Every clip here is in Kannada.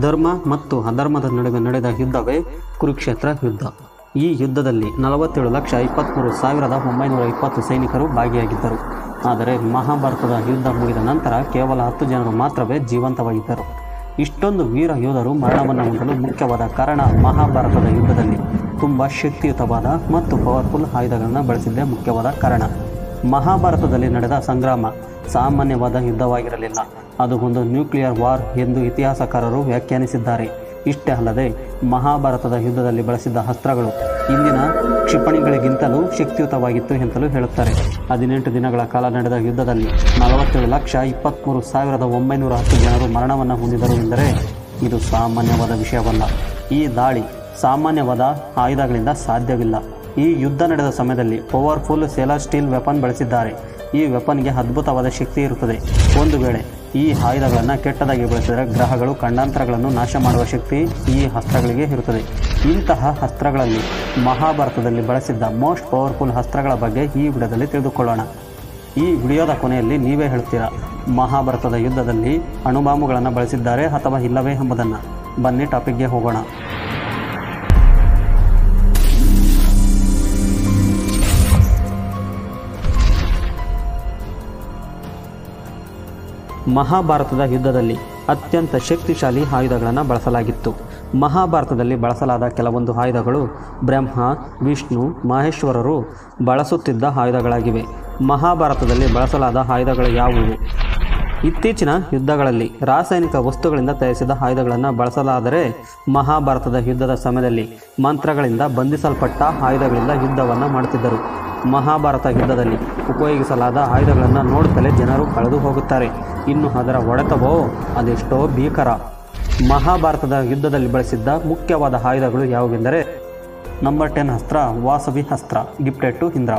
ಧರ್ಮ ಮತ್ತು ಅಧರ್ಮದ ನಡುವೆ ನಡೆದ ಯುದ್ಧವೇ ಕುರುಕ್ಷೇತ್ರ ಯುದ್ಧ ಈ ಯುದ್ಧದಲ್ಲಿ ನಲವತ್ತೇಳು ಲಕ್ಷ ಇಪ್ಪತ್ತ್ಮೂರು ಸಾವಿರದ ಒಂಬೈನೂರ ಇಪ್ಪತ್ತು ಸೈನಿಕರು ಭಾಗಿಯಾಗಿದ್ದರು ಆದರೆ ಮಹಾಭಾರತದ ಯುದ್ಧ ಮುಗಿದ ನಂತರ ಕೇವಲ ಹತ್ತು ಜನರು ಮಾತ್ರವೇ ಜೀವಂತವಾಗಿದ್ದರು ಇಷ್ಟೊಂದು ವೀರ ಯೋಧರು ಮರಣವನ್ನು ಹೊಂದಲು ಮುಖ್ಯವಾದ ಕಾರಣ ಮಹಾಭಾರತದ ಯುದ್ಧದಲ್ಲಿ ತುಂಬ ಶಕ್ತಿಯುತವಾದ ಮತ್ತು ಪವರ್ಫುಲ್ ಆಯುಧಗಳನ್ನು ಬಳಸಿದ್ದೇ ಮುಖ್ಯವಾದ ಕಾರಣ ಮಹಾಭಾರತದಲ್ಲಿ ನಡೆದ ಸಂಗ್ರಾಮ ಸಾಮಾನ್ಯವಾದ ಯುದ್ಧವಾಗಿರಲಿಲ್ಲ ಅದು ಒಂದು ನ್ಯೂಕ್ಲಿಯರ್ ವಾರ್ ಎಂದು ಇತಿಹಾಸಕಾರರು ವ್ಯಾಖ್ಯಾನಿಸಿದ್ದಾರೆ ಇಷ್ಟೇ ಅಲ್ಲದೆ ಮಹಾಭಾರತದ ಯುದ್ಧದಲ್ಲಿ ಬಳಸಿದ್ದ ಅಸ್ತ್ರಗಳು ಇಂದಿನ ಕ್ಷಿಪಣಿಗಳಿಗಿಂತಲೂ ಶಕ್ತಿಯುತವಾಗಿತ್ತು ಎಂತಲೂ ಹೇಳುತ್ತಾರೆ ಹದಿನೆಂಟು ದಿನಗಳ ಕಾಲ ನಡೆದ ಯುದ್ಧದಲ್ಲಿ ನಲವತ್ತೇಳು ಲಕ್ಷ ಇಪ್ಪತ್ತ್ಮೂರು ಸಾವಿರದ ಒಂಬೈನೂರ ಹತ್ತು ಜನರು ಮರಣವನ್ನು ಹೊಂದಿದರು ಎಂದರೆ ಇದು ಸಾಮಾನ್ಯವಾದ ವಿಷಯವಲ್ಲ ಈ ದಾಳಿ ಸಾಮಾನ್ಯವಾದ ಆಯುಧಗಳಿಂದ ಸಾಧ್ಯವಿಲ್ಲ ಈ ಯುದ್ಧ ನಡೆದ ಸಮಯದಲ್ಲಿ ಪವರ್ಫುಲ್ ಸೇಲರ್ ಸ್ಟೀಲ್ ವೆಪನ್ ಬಳಸಿದ್ದಾರೆ ಈ ವೆಪನ್ಗೆ ಅದ್ಭುತವಾದ ಶಕ್ತಿ ಇರುತ್ತದೆ ಒಂದು ವೇಳೆ ಈ ಆಯುಧಗಳನ್ನು ಕೆಟ್ಟದಾಗಿ ಬಳಸಿದರೆ ಗ್ರಹಗಳು ಖಂಡಾಂತರಗಳನ್ನು ನಾಶ ಮಾಡುವ ಶಕ್ತಿ ಈ ಅಸ್ತ್ರಗಳಿಗೆ ಇರುತ್ತದೆ ಇಂತಹ ಅಸ್ತ್ರಗಳಲ್ಲಿ ಮಹಾಭಾರತದಲ್ಲಿ ಬಳಸಿದ್ದ ಮೋಸ್ಟ್ ಪವರ್ಫುಲ್ ಅಸ್ತ್ರಗಳ ಬಗ್ಗೆ ಈ ವಿಡಿಯೋದಲ್ಲಿ ತಿಳಿದುಕೊಳ್ಳೋಣ ಈ ವಿಡಿಯೋದ ಕೊನೆಯಲ್ಲಿ ನೀವೇ ಹೇಳ್ತೀರಾ ಮಹಾಭಾರತದ ಯುದ್ಧದಲ್ಲಿ ಅಣುಬಾಂಬುಗಳನ್ನು ಬಳಸಿದ್ದಾರೆ ಅಥವಾ ಇಲ್ಲವೇ ಎಂಬುದನ್ನು ಬನ್ನಿ ಟಾಪಿಕ್ಗೆ ಹೋಗೋಣ ಮಹಾಭಾರತದ ಯುದ್ಧದಲ್ಲಿ ಅತ್ಯಂತ ಶಕ್ತಿಶಾಲಿ ಆಯುಧಗಳನ್ನು ಬಳಸಲಾಗಿತ್ತು ಮಹಾಭಾರತದಲ್ಲಿ ಬಳಸಲಾದ ಕೆಲವೊಂದು ಆಯುಧಗಳು ಬ್ರಹ್ಮ ವಿಷ್ಣು ಮಹೇಶ್ವರರು ಬಳಸುತ್ತಿದ್ದ ಆಯುಧಗಳಾಗಿವೆ ಮಹಾಭಾರತದಲ್ಲಿ ಬಳಸಲಾದ ಆಯುಧಗಳು ಯಾವುವು ಇತ್ತೀಚಿನ ಯುದ್ಧಗಳಲ್ಲಿ ರಾಸಾಯನಿಕ ವಸ್ತುಗಳಿಂದ ತಯಾರಿಸಿದ ಆಯುಧಗಳನ್ನು ಬಳಸಲಾದರೆ ಮಹಾಭಾರತದ ಯುದ್ಧದ ಸಮಯದಲ್ಲಿ ಮಂತ್ರಗಳಿಂದ ಬಂಧಿಸಲ್ಪಟ್ಟ ಆಯುಧಗಳಿಂದ ಯುದ್ಧವನ್ನು ಮಾಡುತ್ತಿದ್ದರು ಮಹಾಭಾರತ ಯುದ್ಧದಲ್ಲಿ ಉಪಯೋಗಿಸಲಾದ ಆಯುಧಗಳನ್ನು ನೋಡುತ್ತಲೇ ಜನರು ಕಳೆದು ಹೋಗುತ್ತಾರೆ ಇನ್ನು ಅದರ ಹೊಡೆತವೋ ಅದೆಷ್ಟೋ ಭೀಕರ ಮಹಾಭಾರತದ ಯುದ್ಧದಲ್ಲಿ ಬಳಸಿದ್ದ ಮುಖ್ಯವಾದ ಆಯುಧಗಳು ಯಾವುವೆಂದರೆ ನಂಬರ್ ಟೆನ್ ಅಸ್ತ್ರ ವಾಸವಿ ಅಸ್ತ್ರ ಗಿಫ್ಟೆಡ್ ಟು ಇಂದ್ರ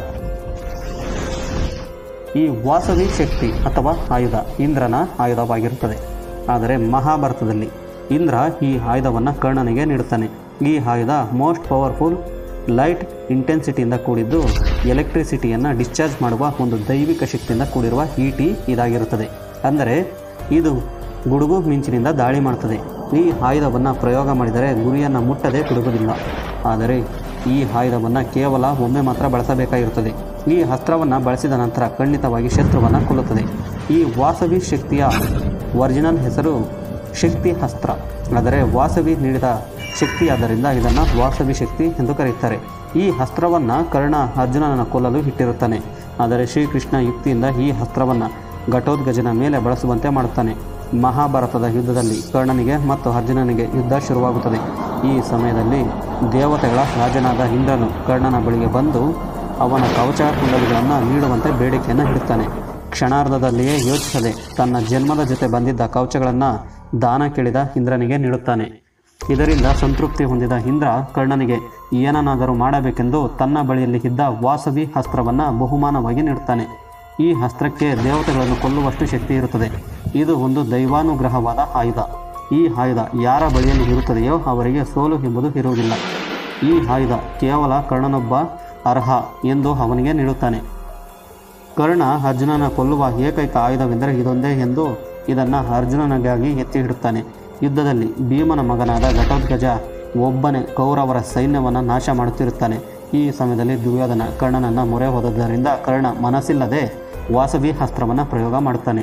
ಈ ವಾಸವಿ ಶಕ್ತಿ ಅಥವಾ ಆಯುಧ ಇಂದ್ರನ ಆಯುಧವಾಗಿರುತ್ತದೆ ಆದರೆ ಮಹಾಭಾರತದಲ್ಲಿ ಇಂದ್ರ ಈ ಆಯುಧವನ್ನು ಕರ್ಣನಿಗೆ ನೀಡುತ್ತಾನೆ ಈ ಆಯುಧ ಮೋಸ್ಟ್ ಪವರ್ಫುಲ್ ಲೈಟ್ ಇಂಟೆನ್ಸಿಟಿಯಿಂದ ಕೂಡಿದ್ದು ಎಲೆಕ್ಟ್ರಿಸಿಟಿಯನ್ನು ಡಿಸ್ಚಾರ್ಜ್ ಮಾಡುವ ಒಂದು ದೈವಿಕ ಶಕ್ತಿಯಿಂದ ಕೂಡಿರುವ ಈಟಿ ಇದಾಗಿರುತ್ತದೆ ಅಂದರೆ ಇದು ಗುಡುಗು ಮಿಂಚಿನಿಂದ ದಾಳಿ ಮಾಡುತ್ತದೆ ಈ ಆಯುಧವನ್ನು ಪ್ರಯೋಗ ಮಾಡಿದರೆ ಗುರಿಯನ್ನು ಮುಟ್ಟದೆ ಬಿಡುವುದಿಲ್ಲ ಆದರೆ ಈ ಆಯುಧವನ್ನು ಕೇವಲ ಒಮ್ಮೆ ಮಾತ್ರ ಬಳಸಬೇಕಾಗಿರುತ್ತದೆ ಈ ಅಸ್ತ್ರವನ್ನು ಬಳಸಿದ ನಂತರ ಖಂಡಿತವಾಗಿ ಶತ್ರುವನ್ನು ಕೊಲ್ಲುತ್ತದೆ ಈ ವಾಸವಿ ಶಕ್ತಿಯ ಒರಿಜಿನಲ್ ಹೆಸರು ಶಕ್ತಿ ಅಸ್ತ್ರ ಆದರೆ ವಾಸವಿ ನೀಡಿದ ಶಕ್ತಿಯಾದ್ದರಿಂದ ಇದನ್ನು ವಾಸವಿ ಶಕ್ತಿ ಎಂದು ಕರೆಯುತ್ತಾರೆ ಈ ಅಸ್ತ್ರವನ್ನು ಕರ್ಣ ಅರ್ಜುನನನ್ನು ಕೊಲ್ಲಲು ಇಟ್ಟಿರುತ್ತಾನೆ ಆದರೆ ಶ್ರೀಕೃಷ್ಣ ಯುಕ್ತಿಯಿಂದ ಈ ಅಸ್ತ್ರವನ್ನು ಘಟೋದ್ಗಜನ ಮೇಲೆ ಬಳಸುವಂತೆ ಮಾಡುತ್ತಾನೆ ಮಹಾಭಾರತದ ಯುದ್ಧದಲ್ಲಿ ಕರ್ಣನಿಗೆ ಮತ್ತು ಅರ್ಜುನನಿಗೆ ಯುದ್ಧ ಶುರುವಾಗುತ್ತದೆ ಈ ಸಮಯದಲ್ಲಿ ದೇವತೆಗಳ ರಾಜನಾದ ಇಂದ್ರನು ಕರ್ಣನ ಬಳಿಗೆ ಬಂದು ಅವನ ಕವಚ ಕುಂಡಲಿಗಳನ್ನು ನೀಡುವಂತೆ ಬೇಡಿಕೆಯನ್ನು ಇಡುತ್ತಾನೆ ಕ್ಷಣಾರ್ಧದಲ್ಲಿಯೇ ಯೋಚಿಸದೆ ತನ್ನ ಜನ್ಮದ ಜೊತೆ ಬಂದಿದ್ದ ಕವಚಗಳನ್ನು ದಾನ ಕೇಳಿದ ಇಂದ್ರನಿಗೆ ನೀಡುತ್ತಾನೆ ಇದರಿಂದ ಸಂತೃಪ್ತಿ ಹೊಂದಿದ ಇಂದ್ರ ಕರ್ಣನಿಗೆ ಏನನ್ನಾದರೂ ಮಾಡಬೇಕೆಂದು ತನ್ನ ಬಳಿಯಲ್ಲಿ ಇದ್ದ ವಾಸವಿ ಅಸ್ತ್ರವನ್ನು ಬಹುಮಾನವಾಗಿ ನೀಡುತ್ತಾನೆ ಈ ಅಸ್ತ್ರಕ್ಕೆ ದೇವತೆಗಳನ್ನು ಕೊಲ್ಲುವಷ್ಟು ಶಕ್ತಿ ಇರುತ್ತದೆ ಇದು ಒಂದು ದೈವಾನುಗ್ರಹವಾದ ಆಯುಧ ಈ ಆಯುಧ ಯಾರ ಬಳಿಯಲ್ಲಿ ಇರುತ್ತದೆಯೋ ಅವರಿಗೆ ಸೋಲು ಎಂಬುದು ಇರುವುದಿಲ್ಲ ಈ ಆಯುಧ ಕೇವಲ ಕರ್ಣನೊಬ್ಬ ಅರ್ಹ ಎಂದು ಅವನಿಗೆ ನೀಡುತ್ತಾನೆ ಕರ್ಣ ಅರ್ಜುನನ ಕೊಲ್ಲುವ ಏಕೈಕ ಆಯುಧವೆಂದರೆ ಇದೊಂದೇ ಎಂದು ಇದನ್ನು ಅರ್ಜುನನಿಗಾಗಿ ಎತ್ತಿ ಇಡುತ್ತಾನೆ ಯುದ್ಧದಲ್ಲಿ ಭೀಮನ ಮಗನಾದ ಘಟೋತ್ಕಜ ಒಬ್ಬನೇ ಕೌರವರ ಸೈನ್ಯವನ್ನು ನಾಶ ಮಾಡುತ್ತಿರುತ್ತಾನೆ ಈ ಸಮಯದಲ್ಲಿ ದುರ್ಯೋಧನ ಕರ್ಣನನ್ನು ಮೊರೆ ಹೋದದ್ದರಿಂದ ಕರ್ಣ ಮನಸ್ಸಿಲ್ಲದೆ ವಾಸವಿ ಅಸ್ತ್ರವನ್ನು ಪ್ರಯೋಗ ಮಾಡುತ್ತಾನೆ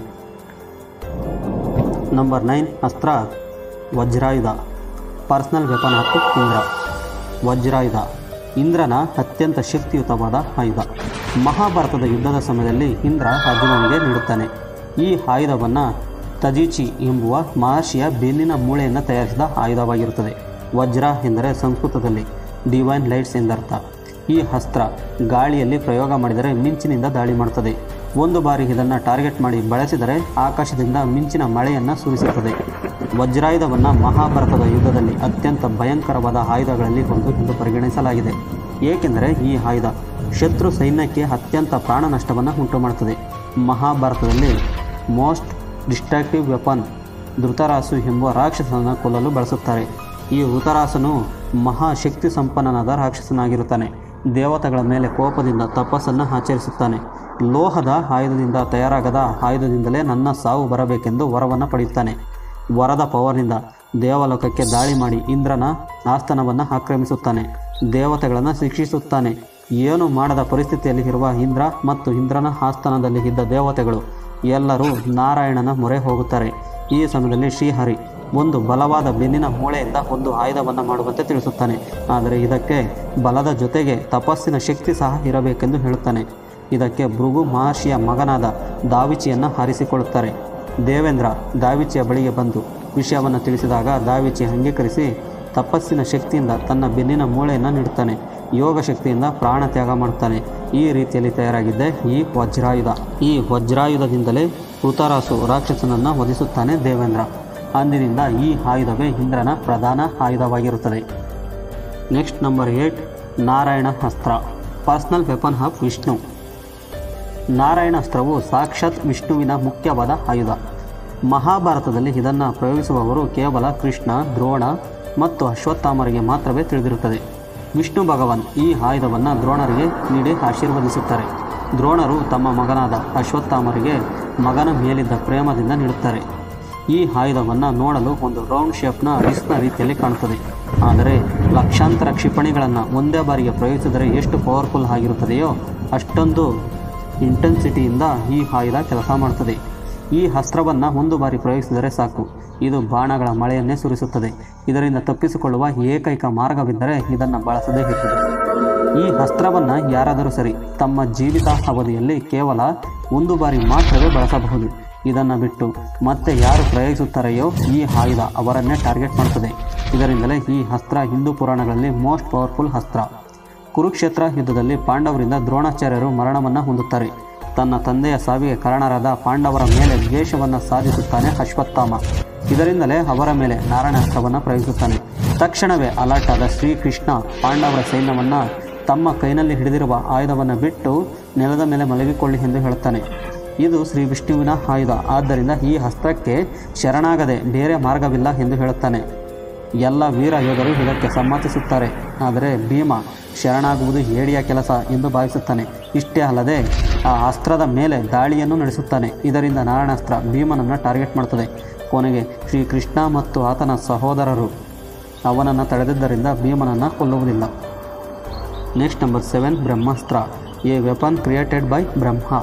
ನಂಬರ್ ನೈನ್ ಅಸ್ತ್ರ Vajrayudha personal weapon of Indra Vajrayudha ಇಂದ್ರನ ಅತ್ಯಂತ ಶಕ್ತಿಯುತವಾದ ಆಯುಧ ಮಹಾಭಾರತದ ಯುದ್ಧದ ಸಮಯದಲ್ಲಿ ಇಂದ್ರ ಅರ್ಜುನನಿಗೆ ನೀಡುತ್ತಾನೆ ಈ ಆಯುಧವನ್ನು ತಜೀಚಿ ಎಂಬುವ ಮಹರ್ಷಿಯ ಬೆನ್ನಿನ ಮೂಳೆಯನ್ನು ತಯಾರಿಸಿದ ಆಯುಧವಾಗಿರುತ್ತದೆ ವಜ್ರ ಎಂದರೆ ಸಂಸ್ಕೃತದಲ್ಲಿ ಡಿವೈನ್ ಲೈಟ್ಸ್ ಎಂದರ್ಥ ಈ ಅಸ್ತ್ರ ಗಾಳಿಯಲ್ಲಿ ಪ್ರಯೋಗ ಮಾಡಿದರೆ ಮಿಂಚಿನಿಂದ ದಾಳಿ ಮಾಡುತ್ತದೆ ಒಂದು ಬಾರಿ ಇದನ್ನು ಟಾರ್ಗೆಟ್ ಮಾಡಿ ಬಳಸಿದರೆ ಆಕಾಶದಿಂದ ಮಿಂಚಿನ ಮಳೆಯನ್ನು ಸುರಿಸುತ್ತದೆ ವಜ್ರಾಯುಧವನ್ನು ಮಹಾಭಾರತದ ಯುದ್ಧದಲ್ಲಿ ಅತ್ಯಂತ ಭಯಂಕರವಾದ ಆಯುಧಗಳಲ್ಲಿ ಒಂದು ಎಂದು ಪರಿಗಣಿಸಲಾಗಿದೆ ಏಕೆಂದರೆ ಈ ಆಯುಧ ಶತ್ರು ಸೈನ್ಯಕ್ಕೆ ಅತ್ಯಂತ ಪ್ರಾಣ ನಷ್ಟವನ್ನು ಉಂಟು ಮಾಡುತ್ತದೆ ಮಹಾಭಾರತದಲ್ಲಿ ಮೋಸ್ಟ್ ಡಿಸ್ಟ್ರಾಕ್ಟಿವ್ ವೆಪನ್ ಧೃತರಾಸು ಎಂಬ ರಾಕ್ಷಸನನ್ನು ಕೊಲ್ಲಲು ಬಳಸುತ್ತಾರೆ ಈ ಋತರಾಸನು ಮಹಾಶಕ್ತಿ ಸಂಪನ್ನನಾದ ರಾಕ್ಷಸನಾಗಿರುತ್ತಾನೆ ದೇವತೆಗಳ ಮೇಲೆ ಕೋಪದಿಂದ ತಪಸ್ಸನ್ನು ಆಚರಿಸುತ್ತಾನೆ ಲೋಹದ ಆಯುಧದಿಂದ ತಯಾರಾಗದ ಆಯುಧದಿಂದಲೇ ನನ್ನ ಸಾವು ಬರಬೇಕೆಂದು ವರವನ್ನು ಪಡೆಯುತ್ತಾನೆ ವರದ ಪವರ್ನಿಂದ ದೇವಲೋಕಕ್ಕೆ ದಾಳಿ ಮಾಡಿ ಇಂದ್ರನ ಆಸ್ಥಾನವನ್ನು ಆಕ್ರಮಿಸುತ್ತಾನೆ ದೇವತೆಗಳನ್ನು ಶಿಕ್ಷಿಸುತ್ತಾನೆ ಏನು ಮಾಡದ ಪರಿಸ್ಥಿತಿಯಲ್ಲಿ ಇರುವ ಇಂದ್ರ ಮತ್ತು ಇಂದ್ರನ ಆಸ್ಥಾನದಲ್ಲಿ ಇದ್ದ ದೇವತೆಗಳು ಎಲ್ಲರೂ ನಾರಾಯಣನ ಮೊರೆ ಹೋಗುತ್ತಾರೆ ಈ ಸಮಯದಲ್ಲಿ ಶ್ರೀಹರಿ ಒಂದು ಬಲವಾದ ಬೆನ್ನಿನ ಮೂಳೆಯಿಂದ ಒಂದು ಆಯುಧವನ್ನು ಮಾಡುವಂತೆ ತಿಳಿಸುತ್ತಾನೆ ಆದರೆ ಇದಕ್ಕೆ ಬಲದ ಜೊತೆಗೆ ತಪಸ್ಸಿನ ಶಕ್ತಿ ಸಹ ಇರಬೇಕೆಂದು ಹೇಳುತ್ತಾನೆ ಇದಕ್ಕೆ ಭೃಗು ಮಹರ್ಷಿಯ ಮಗನಾದ ದಾವಿಚಿಯನ್ನು ಹಾರಿಸಿಕೊಳ್ಳುತ್ತಾರೆ ದೇವೇಂದ್ರ ದಾವಿಚಿಯ ಬಳಿಗೆ ಬಂದು ವಿಷಯವನ್ನು ತಿಳಿಸಿದಾಗ ದಾವಿಚಿ ಅಂಗೀಕರಿಸಿ ತಪಸ್ಸಿನ ಶಕ್ತಿಯಿಂದ ತನ್ನ ಬೆನ್ನಿನ ಮೂಳೆಯನ್ನು ನೀಡುತ್ತಾನೆ ಯೋಗ ಶಕ್ತಿಯಿಂದ ಪ್ರಾಣ ತ್ಯಾಗ ಮಾಡುತ್ತಾನೆ ಈ ರೀತಿಯಲ್ಲಿ ತಯಾರಾಗಿದ್ದೆ ಈ ವಜ್ರಾಯುಧ ಈ ವಜ್ರಾಯುಧದಿಂದಲೇ ಹುತಾರಾಸು ರಾಕ್ಷಸನನ್ನು ವಧಿಸುತ್ತಾನೆ ದೇವೇಂದ್ರ ಅಂದಿನಿಂದ ಈ ಆಯುಧವೇ ಇಂದ್ರನ ಪ್ರಧಾನ ಆಯುಧವಾಗಿರುತ್ತದೆ ನೆಕ್ಸ್ಟ್ ನಂಬರ್ ಏಟ್ ನಾರಾಯಣ ಅಸ್ತ್ರ personal weapon of Vishnu Narayana ಅಸ್ತ್ರವು ಸಾಕ್ಷಾತ್ ವಿಷ್ಣುವಿನ ಮುಖ್ಯವಾದ ಆಯುಧ ಮಹಾಭಾರತದಲ್ಲಿ ಇದನ್ನು ಪ್ರಯೋಗಿಸುವವರು ಕೇವಲ ಕೃಷ್ಣ ದ್ರೋಣ ಮತ್ತು ಅಶ್ವತ್ಥಾಮರಿಗೆ ಮಾತ್ರವೇ ತಿಳಿದಿರುತ್ತದೆ ವಿಷ್ಣು ಭಗವಾನ್ ಈ ಆಯುಧವನ್ನು ದ್ರೋಣರಿಗೆ ನೀಡಿ ಆಶೀರ್ವದಿಸುತ್ತಾರೆ ದ್ರೋಣರು ತಮ್ಮ ಮಗನಾದ ಅಶ್ವತ್ಥಾಮರಿಗೆ ಮಗನ ಮೇಲಿದ್ದ ಪ್ರೇಮದಿಂದ ನೀಡುತ್ತಾರೆ ಈ ಆಯುಧವನ್ನು ನೋಡಲು ಒಂದು ರೌಂಡ್ ಶೇಪ್ನ ಡಿಸ್ಕ್ನ ರೀತಿಯಲ್ಲಿ ಕಾಣುತ್ತದೆ ಆದರೆ ಲಕ್ಷಾಂತರ ಕ್ಷಿಪಣಿಗಳನ್ನು ಒಂದೇ ಬಾರಿಗೆ ಪ್ರಯೋಗಿಸಿದರೆ ಎಷ್ಟು ಪವರ್ಫುಲ್ ಆಗಿರುತ್ತದೆಯೋ ಅಷ್ಟೊಂದು ಇಂಟೆನ್ಸಿಟಿಯಿಂದ ಈ ಆಯುಧ ಕೆಲಸ ಮಾಡುತ್ತದೆ ಈ ಅಸ್ತ್ರವನ್ನು ಒಂದು ಬಾರಿ ಪ್ರಯೋಗಿಸಿದರೆ ಸಾಕು ಇದು ಬಾಣಗಳ ಮಳೆಯನ್ನೇ ಸುರಿಸುತ್ತದೆ ಇದರಿಂದ ತಪ್ಪಿಸಿಕೊಳ್ಳುವ ಏಕೈಕ ಮಾರ್ಗವಿದ್ದರೆ ಇದನ್ನು ಬಳಸದೇ ಇರುತ್ತದೆ ಈ ಅಸ್ತ್ರವನ್ನು ಯಾರಾದರೂ ಸರಿ ತಮ್ಮ ಜೀವಿತ ಅವಧಿಯಲ್ಲಿ ಕೇವಲ ಒಂದು ಬಾರಿ ಮಾತ್ರವೇ ಬಳಸಬಹುದು ಇದನ್ನು ಬಿಟ್ಟು ಮತ್ತೆ ಯಾರು ಪ್ರಯೋಗಿಸುತ್ತಾರೆಯೋ ಈ ಆಯುಧ ಅವರನ್ನೇ ಟಾರ್ಗೆಟ್ ಮಾಡುತ್ತದೆ ಇದರಿಂದಲೇ ಈ ಅಸ್ತ್ರ ಹಿಂದೂ ಪುರಾಣಗಳಲ್ಲಿ ಮೋಸ್ಟ್ ಪವರ್ಫುಲ್ ಅಸ್ತ್ರ ಕುರುಕ್ಷೇತ್ರ ಯುದ್ಧದಲ್ಲಿ ಪಾಂಡವರಿಂದ ದ್ರೋಣಾಚಾರ್ಯರು ಮರಣವನ್ನು ಹೊಂದುತ್ತಾರೆ ತನ್ನ ತಂದೆಯ ಸಾವಿಗೆ ಕಾರಣರಾದ ಪಾಂಡವರ ಮೇಲೆ ದ್ವೇಷವನ್ನು ಸಾಧಿಸುತ್ತಾನೆ ಅಶ್ವತ್ಥಾಮ ಇದರಿಂದಲೇ ಅವರ ಮೇಲೆ ನಾರಾಯಣಾಸ್ತ್ರವನ್ನು ಪ್ರಯೋಗಿಸುತ್ತಾನೆ ತಕ್ಷಣವೇ ಅಲರ್ಟ್ ಆದ ಶ್ರೀಕೃಷ್ಣ ಪಾಂಡವರ ಸೈನ್ಯವನ್ನು ತಮ್ಮ ಕೈನಲ್ಲಿ ಹಿಡಿದಿರುವ ಆಯುಧವನ್ನು ಬಿಟ್ಟು ನೆಲದ ಮೇಲೆ ಮಲಗಿಕೊಳ್ಳಿ ಎಂದು ಹೇಳುತ್ತಾನೆ ಇದು ಶ್ರೀ ವಿಷ್ಣುವಿನ ಆಯುಧ ಆದ್ದರಿಂದ ಈ ಅಸ್ತ್ರಕ್ಕೆ ಶರಣಾಗದೆ ಬೇರೆ ಮಾರ್ಗವಿಲ್ಲ ಎಂದು ಹೇಳುತ್ತಾನೆ ಎಲ್ಲ ವೀರ ಯೋಧರು ಇದಕ್ಕೆ ಸಮ್ಮತಿಸುತ್ತಾರೆ ಆದರೆ ಭೀಮ ಶರಣಾಗುವುದು ಹೇಡಿಯ ಕೆಲಸ ಎಂದು ಭಾವಿಸುತ್ತಾನೆ ಇಷ್ಟೇ ಅಲ್ಲದೆ ಆ ಅಸ್ತ್ರದ ಮೇಲೆ ದಾಳಿಯನ್ನು ನಡೆಸುತ್ತಾನೆ ಇದರಿಂದ ನಾರಾಯಣಾಸ್ತ್ರ ಭೀಮನನ್ನು ಟಾರ್ಗೆಟ್ ಮಾಡುತ್ತದೆ ಕೊನೆಗೆ ಶ್ರೀಕೃಷ್ಣ ಮತ್ತು ಆತನ ಸಹೋದರರು ಅವನನ್ನು ತಡೆದಿದ್ದರಿಂದ ಭೀಮನನ್ನು ಕೊಲ್ಲುವುದಿಲ್ಲ next number seven Brahmastra a weapon created by Brahma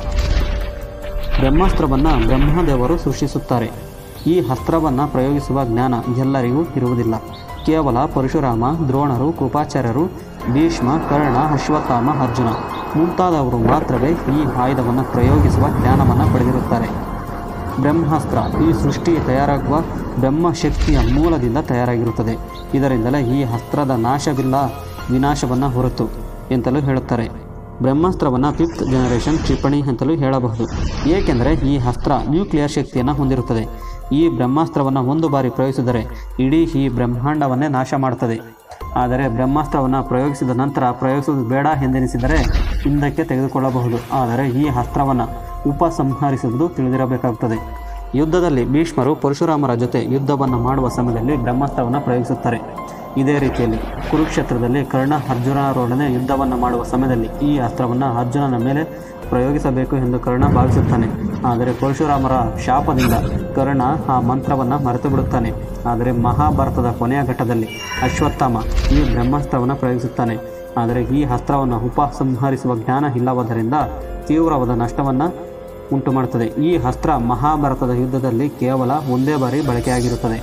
ಬ್ರಹ್ಮಾಸ್ತ್ರವನ್ನು ಬ್ರಹ್ಮದೇವರು ಸೃಷ್ಟಿಸುತ್ತಾರೆ ಈ ಅಸ್ತ್ರವನ್ನು ಪ್ರಯೋಗಿಸುವ ಜ್ಞಾನ ಎಲ್ಲರಿಗೂ ಇರುವುದಿಲ್ಲ ಕೇವಲ ಪರಶುರಾಮ ದ್ರೋಣರು ಕೃಪಾಚಾರ್ಯರು ಭೀಷ್ಮ ಕರ್ಣ ಅಶ್ವತ್ಥಾಮ ಅರ್ಜುನ ಮುಂತಾದವರು ಮಾತ್ರವೇ ಈ ಆಯುಧವನ್ನು ಪ್ರಯೋಗಿಸುವ ಜ್ಞಾನವನ್ನು ಪಡೆದಿರುತ್ತಾರೆ ಬ್ರಹ್ಮಾಸ್ತ್ರ ಈ ಸೃಷ್ಟಿ ತಯಾರಾಗುವ ಬ್ರಹ್ಮಶಕ್ತಿಯ ಮೂಲದಿಂದ ತಯಾರಾಗಿರುತ್ತದೆ ಇದರಿಂದಲೇ ಈ ಅಸ್ತ್ರದ ನಾಶವಿಲ್ಲ ವಿನಾಶವನ್ನು ಹೊರತು ಎಂತಲೂ ಹೇಳುತ್ತಾರೆ ಬ್ರಹ್ಮಾಸ್ತ್ರವನ್ನು ಫಿಫ್ತ್ ಜನರೇಷನ್ ಕ್ಷಿಪಣಿ ಅಂತಲೂ ಹೇಳಬಹುದು ಏಕೆಂದರೆ ಈ ಅಸ್ತ್ರ ನ್ಯೂಕ್ಲಿಯರ್ ಶಕ್ತಿಯನ್ನು ಹೊಂದಿರುತ್ತದೆ ಈ ಬ್ರಹ್ಮಾಸ್ತ್ರವನ್ನು ಒಂದು ಬಾರಿ ಪ್ರಯೋಗಿಸಿದರೆ ಇಡೀ ಈ ಬ್ರಹ್ಮಾಂಡವನ್ನೇ ನಾಶ ಮಾಡುತ್ತದೆ ಆದರೆ ಬ್ರಹ್ಮಾಸ್ತ್ರವನ್ನು ಪ್ರಯೋಗಿಸಿದ ನಂತರ ಪ್ರಯೋಗಿಸುವುದು ಬೇಡ ಎಂದೆನಿಸಿದರೆ ಹಿಂದಕ್ಕೆ ತೆಗೆದುಕೊಳ್ಳಬಹುದು ಆದರೆ ಈ ಅಸ್ತ್ರವನ್ನು ಉಪಸಂಹರಿಸುವುದು ತಿಳಿದಿರಬೇಕಾಗುತ್ತದೆ ಯುದ್ಧದಲ್ಲಿ ಭೀಷ್ಮರು ಪರಶುರಾಮರ ಜೊತೆ ಯುದ್ಧವನ್ನು ಮಾಡುವ ಸಮಯದಲ್ಲಿ ಬ್ರಹ್ಮಾಸ್ತ್ರವನ್ನು ಪ್ರಯೋಗಿಸುತ್ತಾರೆ ಇದೇ ರೀತಿಯಲ್ಲಿ ಕುರುಕ್ಷೇತ್ರದಲ್ಲಿ ಕರ್ಣ ಅರ್ಜುನರೊಡನೆ ಯುದ್ಧವನ್ನು ಮಾಡುವ ಸಮಯದಲ್ಲಿ ಈ ಅಸ್ತ್ರವನ್ನು ಅರ್ಜುನನ ಮೇಲೆ ಪ್ರಯೋಗಿಸಬೇಕು ಎಂದು ಕರ್ಣ ಭಾವಿಸುತ್ತಾನೆ ಆದರೆ ಪರಶುರಾಮರ ಶಾಪದಿಂದ ಕರ್ಣ ಆ ಮಂತ್ರವನ್ನು ಮರೆತು ಬಿಡುತ್ತಾನೆ ಆದರೆ ಮಹಾಭಾರತದ ಕೊನೆಯ ಘಟ್ಟದಲ್ಲಿ ಅಶ್ವತ್ಥಾಮ ಈ ಬ್ರಹ್ಮಾಸ್ತ್ರವನ್ನು ಪ್ರಯೋಗಿಸುತ್ತಾನೆ ಆದರೆ ಈ ಅಸ್ತ್ರವನ್ನು ಉಪಸಂಹರಿಸುವ ಜ್ಞಾನ ಇಲ್ಲವಾದ್ದರಿಂದ ತೀವ್ರವಾದ ನಷ್ಟವನ್ನು ಉಂಟು ಮಾಡುತ್ತದೆ ಈ ಅಸ್ತ್ರ ಮಹಾಭಾರತದ ಯುದ್ಧದಲ್ಲಿ ಕೇವಲ ಒಂದೇ ಬಾರಿ ಬಳಕೆಯಾಗಿರುತ್ತದೆ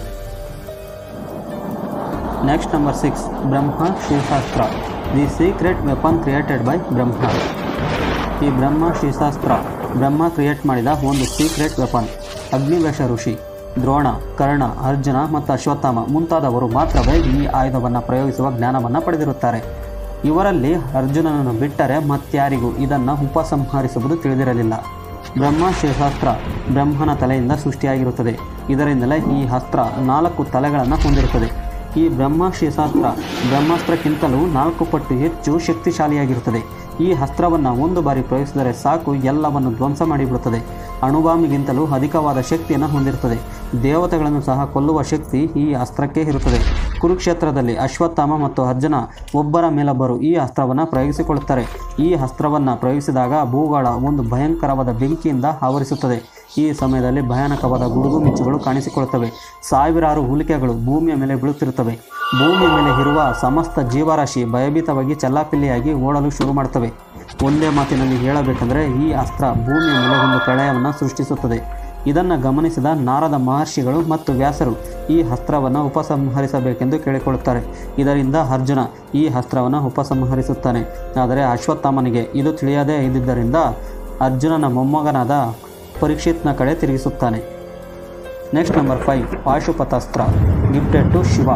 ನೆಕ್ಸ್ಟ್ ನಂಬರ್ ಸಿಕ್ಸ್ ಬ್ರಹ್ಮ ಶಿವಶಾಸ್ತ್ರ the secret weapon created by Brahma ಈ ಬ್ರಹ್ಮ ಶಿವಶಾಸ್ತ್ರ ಬ್ರಹ್ಮ ಕ್ರಿಯೇಟ್ ಮಾಡಿದ ಒಂದು ಸೀಕ್ರೆಟ್ ವೆಪನ್ ಅಗ್ನಿವೇಶ ಋಷಿ ದ್ರೋಣ ಕರ್ಣ ಅರ್ಜುನ ಮತ್ತು ಅಶ್ವತ್ಥಾಮ ಮುಂತಾದವರು ಮಾತ್ರವೇ ಈ ಆಯುಧವನ್ನು ಪ್ರಯೋಗಿಸುವ ಜ್ಞಾನವನ್ನು ಪಡೆದಿರುತ್ತಾರೆ ಇವರಲ್ಲಿ ಅರ್ಜುನನನ್ನು ಬಿಟ್ಟರೆ ಮತ್ಯಾರಿಗೂ ಇದನ್ನು ಉಪಸಂಹರಿಸುವುದು ತಿಳಿದಿರಲಿಲ್ಲ ಬ್ರಹ್ಮ ಶಿವಶಾಸ್ತ್ರ ಬ್ರಹ್ಮನ ತಲೆಯಿಂದ ಸೃಷ್ಟಿಯಾಗಿರುತ್ತದೆ ಇದರಿಂದಲೇ ಈ ಅಸ್ತ್ರ ನಾಲ್ಕು ತಲೆಗಳನ್ನು ಹೊಂದಿರುತ್ತದೆ ಈ ಬ್ರಹ್ಮ ಶಿವಶಾಸ್ತ್ರ ಬ್ರಹ್ಮಾಸ್ತ್ರಕ್ಕಿಂತಲೂ ನಾಲ್ಕು ಪಟ್ಟು ಹೆಚ್ಚು ಶಕ್ತಿಶಾಲಿಯಾಗಿರುತ್ತದೆ ಈ ಅಸ್ತ್ರವನ್ನು ಒಂದು ಬಾರಿ ಪ್ರಯೋಗಿಸಿದರೆ ಸಾಕು ಎಲ್ಲವನ್ನು ಧ್ವಂಸ ಮಾಡಿಬಿಡುತ್ತದೆ ಅಣುಬಾಂಬಿಗಿಂತಲೂ ಅಧಿಕವಾದ ಶಕ್ತಿಯನ್ನು ಹೊಂದಿರುತ್ತದೆ ದೇವತೆಗಳನ್ನು ಸಹ ಕೊಲ್ಲುವ ಶಕ್ತಿ ಈ ಅಸ್ತ್ರಕ್ಕೆ ಇರುತ್ತದೆ ಕುರುಕ್ಷೇತ್ರದಲ್ಲಿ ಅಶ್ವತ್ಥಾಮ ಮತ್ತು ಅರ್ಜುನ ಒಬ್ಬರ ಮೇಲೊಬ್ಬರು ಈ ಅಸ್ತ್ರವನ್ನು ಪ್ರಯೋಗಿಸಿಕೊಳ್ಳುತ್ತಾರೆ ಈ ಅಸ್ತ್ರವನ್ನು ಪ್ರಯೋಗಿಸಿದಾಗ ಭೂಗೋಳ ಒಂದು ಭಯಂಕರವಾದ ಬೆಂಕಿಯಿಂದ ಆವರಿಸುತ್ತದೆ ಈ ಸಮಯದಲ್ಲಿ ಭಯಾನಕವಾದ ಗುಡುಗು ಮಿಂಚುಗಳು ಕಾಣಿಸಿಕೊಳ್ಳುತ್ತವೆ ಸಾವಿರಾರು ಹುಲಿಕೆಗಳು ಭೂಮಿಯ ಮೇಲೆ ಬೀಳುತ್ತಿರುತ್ತವೆ ಭೂಮಿಯ ಮೇಲೆ ಇರುವ ಸಮಸ್ತ ಜೀವರಾಶಿ ಭಯಭೀತವಾಗಿ ಚಲ್ಲಾಪಿಲ್ಲಿಯಾಗಿ ಓಡಲು ಶುರು ಮಾಡ್ತವೆ ಒಂದೇ ಮಾತಿನಲ್ಲಿ ಹೇಳಬೇಕೆಂದರೆ ಈ ಅಸ್ತ್ರ ಭೂಮಿಯ ಮೇಲೆ ಒಂದು ಪ್ರಳಯವನ್ನು ಸೃಷ್ಟಿಸುತ್ತದೆ ಇದನ್ನು ಗಮನಿಸಿದ ನಾರದ ಮಹರ್ಷಿಗಳು ಮತ್ತು ವ್ಯಾಸರು ಈ ಅಸ್ತ್ರವನ್ನು ಉಪಸಂಹರಿಸಬೇಕೆಂದು ಕೇಳಿಕೊಳ್ಳುತ್ತಾರೆ ಇದರಿಂದ ಅರ್ಜುನ ಈ ಅಸ್ತ್ರವನ್ನು ಉಪಸಂಹರಿಸುತ್ತಾನೆ ಆದರೆ ಅಶ್ವತ್ಥಾಮನಿಗೆ ಇದು ತಿಳಿಯದೇ ಇದ್ದಿದ್ದರಿಂದ ಅರ್ಜುನನ ಮೊಮ್ಮಗನಾದ ಪರೀಕ್ಷಿತ್ನ ಕಡೆ ತಿರುಗಿಸುತ್ತಾನೆ next number five Pashupatastra gifted to Shiva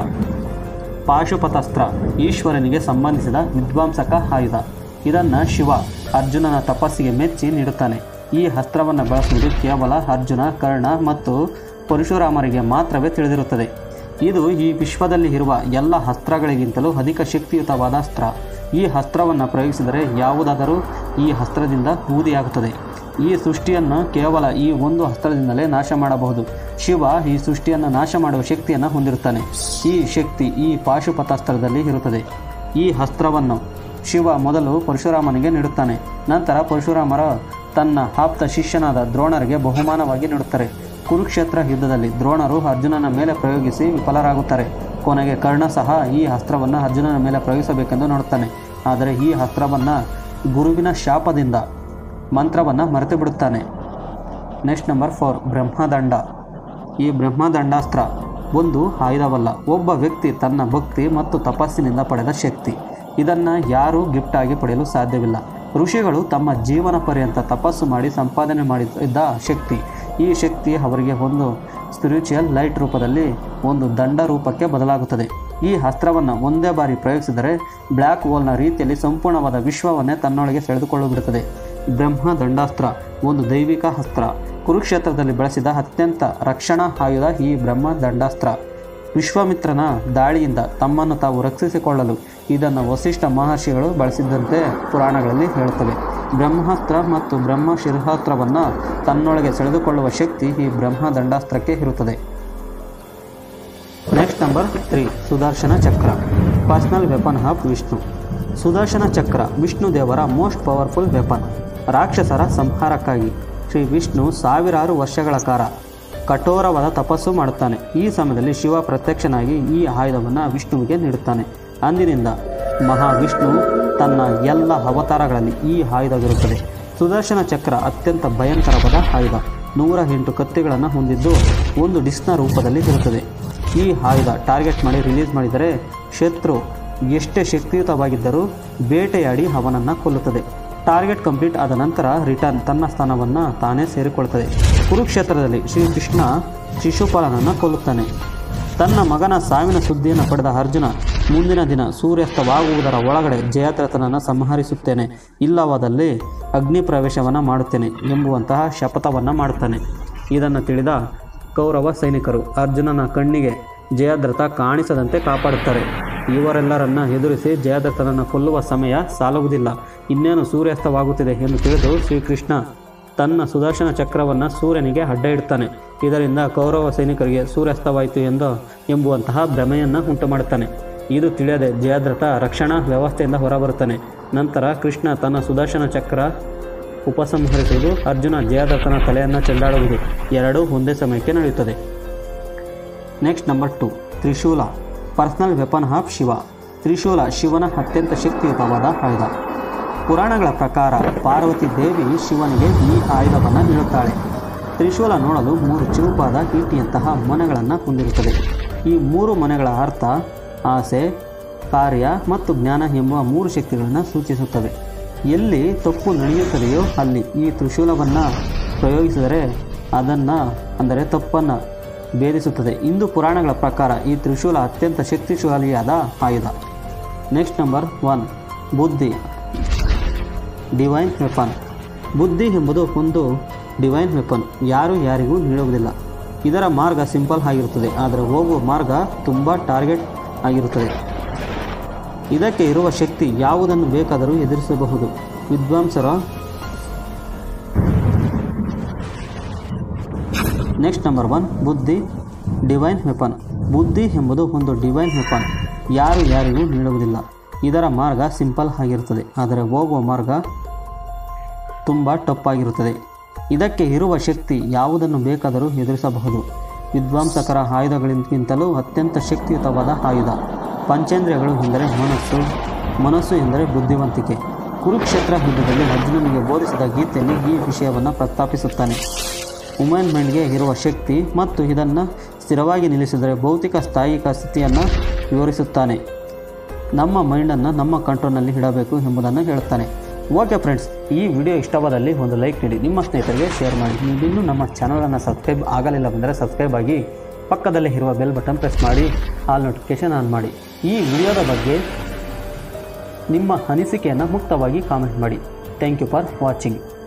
Pashupatastra ಈಶ್ವರನಿಗೆ ಸಂಬಂಧಿಸಿದ ವಿದ್ವಾಂಸಕ ಆಯುಧ ಇದನ್ನು ಶಿವ ಅರ್ಜುನನ ತಪಸ್ಸಿಗೆ ಮೆಚ್ಚಿ ನೀಡುತ್ತಾನೆ ಈ ಅಸ್ತ್ರವನ್ನು ಬಳಸುವುದು ಕೇವಲ ಅರ್ಜುನ ಕರ್ಣ ಮತ್ತು ಪರಶುರಾಮರಿಗೆ ಮಾತ್ರವೇ ತಿಳಿದಿರುತ್ತದೆ ಇದು ಈ ವಿಶ್ವದಲ್ಲಿ ಇರುವ ಎಲ್ಲ ಅಸ್ತ್ರಗಳಿಗಿಂತಲೂ ಅಧಿಕ ಶಕ್ತಿಯುತವಾದ ಅಸ್ತ್ರ ಈ ಅಸ್ತ್ರವನ್ನು ಪ್ರಯೋಗಿಸಿದರೆ ಯಾವುದಾದರೂ ಈ ಅಸ್ತ್ರದಿಂದ ಬೂದಿಯಾಗುತ್ತದೆ ಈ ಸೃಷ್ಟಿಯನ್ನು ಕೇವಲ ಈ ಒಂದು ಅಸ್ತ್ರದಿಂದಲೇ ನಾಶ ಮಾಡಬಹುದು ಶಿವ ಈ ಸೃಷ್ಟಿಯನ್ನು ನಾಶ ಮಾಡುವ ಶಕ್ತಿಯನ್ನು ಹೊಂದಿರುತ್ತಾನೆ ಈ ಶಕ್ತಿ ಈ ಪಾಶುಪತಾಸ್ತ್ರದಲ್ಲಿ ಇರುತ್ತದೆ ಈ ಅಸ್ತ್ರವನ್ನು ಶಿವ ಮೊದಲು ಪರಶುರಾಮನಿಗೆ ನೀಡುತ್ತಾನೆ ನಂತರ ಪರಶುರಾಮರ ತನ್ನ ಆಪ್ತ ಶಿಷ್ಯನಾದ ದ್ರೋಣರಿಗೆ ಬಹುಮಾನವಾಗಿ ನೀಡುತ್ತಾರೆ ಕುರುಕ್ಷೇತ್ರ ಯುದ್ಧದಲ್ಲಿ ದ್ರೋಣರು ಅರ್ಜುನನ ಮೇಲೆ ಪ್ರಯೋಗಿಸಿ ವಿಫಲರಾಗುತ್ತಾರೆ ಕೊನೆಗೆ ಕರ್ಣ ಸಹ ಈ ಅಸ್ತ್ರವನ್ನು ಅರ್ಜುನನ ಮೇಲೆ ಪ್ರಯೋಗಿಸಬೇಕೆಂದು ನೋಡುತ್ತಾನೆ ಆದರೆ ಈ ಅಸ್ತ್ರವನ್ನು ಗುರುವಿನ ಶಾಪದಿಂದ ಮಂತ್ರವನ್ನು ಮರೆತು ಬಿಡುತ್ತಾನೆ ನೆಕ್ಸ್ಟ್ ನಂಬರ್ ಫೋರ್ ಬ್ರಹ್ಮದಂಡ ಈ ಬ್ರಹ್ಮದಂಡಾಸ್ತ್ರ ಒಂದು ಆಯುಧವಲ್ಲ ಒಬ್ಬ ವ್ಯಕ್ತಿ ತನ್ನ ಭಕ್ತಿ ಮತ್ತು ತಪಸ್ಸಿನಿಂದ ಪಡೆದ ಶಕ್ತಿ ಇದನ್ನು ಯಾರೂ ಗಿಫ್ಟ್ ಆಗಿ ಪಡೆಯಲು ಸಾಧ್ಯವಿಲ್ಲ ಋಷಿಗಳು ತಮ್ಮ ಜೀವನ ಪರ್ಯಂತ ತಪಸ್ಸು ಮಾಡಿ ಸಂಪಾದನೆ ಮಾಡಿದ್ದ ಶಕ್ತಿ ಈ ಶಕ್ತಿ ಅವರಿಗೆ ಒಂದು ಸ್ಪಿರಿಚುವಲ್ ಲೈಟ್ ರೂಪದಲ್ಲಿ ಒಂದು ದಂಡ ರೂಪಕ್ಕೆ ಬದಲಾಗುತ್ತದೆ ಈ ಅಸ್ತ್ರವನ್ನು ಒಂದೇ ಬಾರಿ ಪ್ರಯೋಗಿಸಿದರೆ ಬ್ಲ್ಯಾಕ್ ಹೋಲ್ನ ರೀತಿಯಲ್ಲಿ ಸಂಪೂರ್ಣವಾದ ವಿಶ್ವವನ್ನೇ ತನ್ನೊಳಗೆ ಸೆಳೆದುಕೊಳ್ಳುಬಿಡುತ್ತದೆ ಬ್ರಹ್ಮ ದಂಡಾಸ್ತ್ರ ಒಂದು ದೈವಿಕ ಅಸ್ತ್ರ ಕುರುಕ್ಷೇತ್ರದಲ್ಲಿ ಬಳಸಿದ ಅತ್ಯಂತ ರಕ್ಷಣಾ ಆಯುಧ ಈ ಬ್ರಹ್ಮ ದಂಡಾಸ್ತ್ರ ವಿಶ್ವಾಮಿತ್ರನ ದಾಳಿಯಿಂದ ತಮ್ಮನ್ನು ತಾವು ರಕ್ಷಿಸಿಕೊಳ್ಳಲು ಇದನ್ನು ವಸಿಷ್ಠ ಮಹರ್ಷಿಗಳು ಬಳಸಿದ್ದಂತೆ ಪುರಾಣಗಳಲ್ಲಿ ಹೇಳುತ್ತವೆ ಬ್ರಹ್ಮಾಸ್ತ್ರ ಮತ್ತು ಬ್ರಹ್ಮ ಶಿರಹಾಸ್ತ್ರವನ್ನು ತನ್ನೊಳಗೆ ಸೆಳೆದುಕೊಳ್ಳುವ ಶಕ್ತಿ ಈ ಬ್ರಹ್ಮ ದಂಡಾಸ್ತ್ರಕ್ಕೆ ಇರುತ್ತದೆ next number three Sudarshana Chakra personal weapon of Vishnu Sudarshana Chakra Vishnu ದೇವರ ಮೋಸ್ಟ್ ಪವರ್ಫುಲ್ ವೆಪನ್ ರಾಕ್ಷಸರ ಸಂಹಾರಕ್ಕಾಗಿ ಶ್ರೀ ವಿಷ್ಣು ಸಾವಿರಾರು ವರ್ಷಗಳ ಕಾಲ ಕಠೋರವಾದ ತಪಸ್ಸು ಮಾಡುತ್ತಾನೆ ಈ ಸಮಯದಲ್ಲಿ ಶಿವ ಪ್ರತ್ಯಕ್ಷನಾಗಿ ಈ ಆಯುಧವನ್ನು ವಿಷ್ಣುವಿಗೆ ನೀಡುತ್ತಾನೆ ಅಂದಿನಿಂದ ಮಹಾವಿಷ್ಣು ತನ್ನ ಎಲ್ಲ ಅವತಾರಗಳಲ್ಲಿ ಈ ಆಯುಧವಿರುತ್ತದೆ ಸುದರ್ಶನ ಚಕ್ರ ಅತ್ಯಂತ ಭಯಂಕರವಾದ ಆಯುಧ ನೂರ ಎಂಟು ಕತ್ತಿಗಳನ್ನು ಹೊಂದಿದ್ದು ಒಂದು ಡಿಸ್ಕ್ನ ರೂಪದಲ್ಲಿ ಇರುತ್ತದೆ ಈ ಆಯುಧ ಟಾರ್ಗೆಟ್ ಮಾಡಿ ರಿಲೀಸ್ ಮಾಡಿದರೆ ಶತ್ರು ಎಷ್ಟೇ ಶಕ್ತಿಯುತವಾಗಿದ್ದರೂ ಬೇಟೆಯಾಡಿ ಅವನನ್ನು ಕೊಲ್ಲುತ್ತದೆ ಟಾರ್ಗೆಟ್ ಕಂಪ್ಲೀಟ್ ಆದ ನಂತರ ರಿಟರ್ನ್ ತನ್ನ ಸ್ಥಾನವನ್ನು ತಾನೇ ಸೇರಿಕೊಳ್ಳುತ್ತದೆ ಕುರುಕ್ಷೇತ್ರದಲ್ಲಿ ಶ್ರೀಕೃಷ್ಣ ಶಿಶುಪಾಲನನ್ನು ಕೊಲ್ಲುತ್ತಾನೆ ತನ್ನ ಮಗನ ಸಾವಿನ ಸುದ್ದಿಯನ್ನು ಪಡೆದ ಅರ್ಜುನ ಮುಂದಿನ ದಿನ ಸೂರ್ಯಾಸ್ತವಾಗುವುದರ ಒಳಗಡೆ ಜಯದ್ರಥನನ್ನು ಸಂಹರಿಸುತ್ತೇನೆ ಇಲ್ಲವಾದಲ್ಲಿ ಅಗ್ನಿ ಪ್ರವೇಶವನ್ನು ಮಾಡುತ್ತೇನೆ ಎಂಬುವಂತಹ ಶಪಥವನ್ನು ಮಾಡುತ್ತಾನೆ ಇದನ್ನು ತಿಳಿದ ಕೌರವ ಸೈನಿಕರು ಅರ್ಜುನನ ಕಣ್ಣಿಗೆ ಜಯದ್ರಥ ಕಾಣಿಸದಂತೆ ಕಾಪಾಡುತ್ತಾರೆ ಇವರೆಲ್ಲರನ್ನ ಎದುರಿಸಿ ಜಯದ್ರಥನನ್ನು ಕೊಲ್ಲುವ ಸಮಯ ಸಾಲುವುದಿಲ್ಲ ಇನ್ನೇನು ಸೂರ್ಯಾಸ್ತವಾಗುತ್ತಿದೆ ಎಂದು ತಿಳಿದು ಶ್ರೀಕೃಷ್ಣ ತನ್ನ ಸುದರ್ಶನ ಚಕ್ರವನ್ನು ಸೂರ್ಯನಿಗೆ ಅಡ್ಡ ಇಡ್ತಾನೆ ಇದರಿಂದ ಕೌರವ ಸೈನಿಕರಿಗೆ ಸೂರ್ಯಾಸ್ತವಾಯಿತು ಎಂದು ಎಂಬುವಂತಹ ಭ್ರಮೆಯನ್ನು ಉಂಟು ಮಾಡುತ್ತಾನೆ ಇದು ತಿಳಿಯದೆ ಜಯದ್ರಥ ರಕ್ಷಣಾ ವ್ಯವಸ್ಥೆಯಿಂದ ಹೊರಬರುತ್ತಾನೆ ನಂತರ ಕೃಷ್ಣ ತನ್ನ ಸುದರ್ಶನ ಚಕ್ರ ಉಪಸಂಹರಿಸುವುದು ಅರ್ಜುನ ಜಯದ್ರಥನ ತಲೆಯನ್ನು ಚೆಂಡಾಡುವುದು ಎರಡೂ ಒಂದೇ ಸಮಯಕ್ಕೆ ನಡೆಯುತ್ತದೆ next number two Trishula personal weapon of Shiva Trishula ಶಿವನ ಅತ್ಯಂತ ಶಕ್ತಿಯುತವಾದ ಆಯುಧ ಪುರಾಣಗಳ ಪ್ರಕಾರ ಪಾರ್ವತಿ ದೇವಿ ಶಿವನಿಗೆ ಈ ಆಯುಧವನ್ನು ನೀಡುತ್ತಾಳೆ ತ್ರಿಶೂಲ ನೋಡಲು ಮೂರು ಚುರುಪಾದ ಈಟಿಯಂತಹ ಮೊನೆಗಳನ್ನು ಹೊಂದಿರುತ್ತದೆ ಈ ಮೂರು ಮೊನೆಗಳ ಅರ್ಥ ಆಸೆ ಕಾರ್ಯ ಮತ್ತು ಜ್ಞಾನ ಎಂಬ ಮೂರು ಶಕ್ತಿಗಳನ್ನು ಸೂಚಿಸುತ್ತವೆ ಎಲ್ಲಿ ತಪ್ಪು ನಡೆಯುತ್ತದೆಯೋ ಅಲ್ಲಿ ಈ ತ್ರಿಶೂಲವನ್ನು ಪ್ರಯೋಗಿಸಿದರೆ ಅದನ್ನು ಅಂದರೆ ತಪ್ಪನ್ನು ಭೇದಿಸುತ್ತದೆ ಇಂದು ಪುರಾಣಗಳ ಪ್ರಕಾರ ಈ ತ್ರಿಶೂಲ ಅತ್ಯಂತ ಶಕ್ತಿಶಾಲಿಯಾದ ಆಯುಧ ನೆಕ್ಸ್ಟ್ ನಂಬರ್ ಒನ್ ಬುದ್ಧಿ ಡಿವೈನ್ ವೆಪನ್ ಬುದ್ಧಿ ಎಂಬುದು ಒಂದು ಡಿವೈನ್ ವೆಪನ್ ಯಾರು ಯಾರಿಗೂ ನೀಡುವುದಿಲ್ಲ ಇದರ ಮಾರ್ಗ ಸಿಂಪಲ್ ಆಗಿರುತ್ತದೆ ಆದರೆ ಹೋಗುವ ಮಾರ್ಗ ತುಂಬ ಟಾರ್ಗೆಟ್ ಆಗಿರುತ್ತದೆ ಇದಕ್ಕೆ ಇರುವ ಶಕ್ತಿ ಯಾವುದನ್ನು ಬೇಕಾದರೂ ಎದುರಿಸಬಹುದು ವಿದ್ವಾಂಸರ ನೆಕ್ಸ್ಟ್ ನಂಬರ್ ಒನ್ ಬುದ್ಧಿ ಡಿವೈನ್ ವೆಪನ್ ಬುದ್ಧಿ ಎಂಬುದು ಒಂದು ಡಿವೈನ್ ವೆಪನ್ ಯಾರು ಯಾರಿಗೂ ನೀಡುವುದಿಲ್ಲ ಇದರ ಮಾರ್ಗ ಸಿಂಪಲ್ ಆಗಿರುತ್ತದೆ ಆದರೆ ಹೋಗುವ ಮಾರ್ಗ ತುಂಬ ಟಪ್ಪಾಗಿರುತ್ತದೆ ಇದಕ್ಕೆ ಇರುವ ಶಕ್ತಿ ಯಾವುದನ್ನು ಬೇಕಾದರೂ ಎದುರಿಸಬಹುದು ವಿದ್ವಾಂಸಕರ ಆಯುಧಗಳಿಗಿಂತಲೂ ಅತ್ಯಂತ ಶಕ್ತಿಯುತವಾದ ಆಯುಧ ಪಂಚೇಂದ್ರಿಯಗಳು ಎಂದರೆ ಮನಸ್ಸು ಮನಸ್ಸು ಎಂದರೆ ಬುದ್ಧಿವಂತಿಕೆ ಕುರುಕ್ಷೇತ್ರ ಯುದ್ಧದಲ್ಲಿ ಅರ್ಜುನನಿಗೆ ಬೋಧಿಸಿದ ಗೀತೆಯಲ್ಲಿ ಈ ವಿಷಯವನ್ನು ಪ್ರಸ್ತಾಪಿಸುತ್ತಾನೆ ವುಮೆನ್ ಮೈಂಡ್ಗೆ ಇರುವ ಶಕ್ತಿ ಮತ್ತು ಇದನ್ನು ಸ್ಥಿರವಾಗಿ ನಿಲ್ಲಿಸಿದರೆ ಭೌತಿಕ ಸ್ಥಾಯಿಕ ಸ್ಥಿತಿಯನ್ನು ವಿವರಿಸುತ್ತಾನೆ ನಮ್ಮ ಮೈಂಡನ್ನು ನಮ್ಮ ಕಂಟ್ರೋಲ್ನಲ್ಲಿ ಇಡಬೇಕು ಎಂಬುದನ್ನು ಹೇಳುತ್ತಾನೆ ಓಕೆ ಫ್ರೆಂಡ್ಸ್ ಈ ವಿಡಿಯೋ ಇಷ್ಟವಾದಲ್ಲಿ ಒಂದು ಲೈಕ್ ನೀಡಿ ನಿಮ್ಮ ಸ್ನೇಹಿತರಿಗೆ ಶೇರ್ ಮಾಡಿ ನೀವು ಇನ್ನೂ ನಮ್ಮ ಚಾನಲನ್ನು ಸಬ್ಸ್ಕ್ರೈಬ್ ಆಗಲಿಲ್ಲ ಬಂದರೆ ಸಬ್ಸ್ಕ್ರೈಬ್ ಆಗಿ ಪಕ್ಕದಲ್ಲಿ ಇರುವ ಬೆಲ್ ಬಟನ್ ಪ್ರೆಸ್ ಮಾಡಿ ಆಲ್ ನೋಟಿಫಿಕೇಷನ್ ಆನ್ ಮಾಡಿ ಈ ವಿಡಿಯೋದ ಬಗ್ಗೆ ನಿಮ್ಮ ಅನಿಸಿಕೆಯನ್ನು ಮುಕ್ತವಾಗಿ ಕಾಮೆಂಟ್ ಮಾಡಿ ಥ್ಯಾಂಕ್ ಯು ಫಾರ್ ವಾಚಿಂಗ್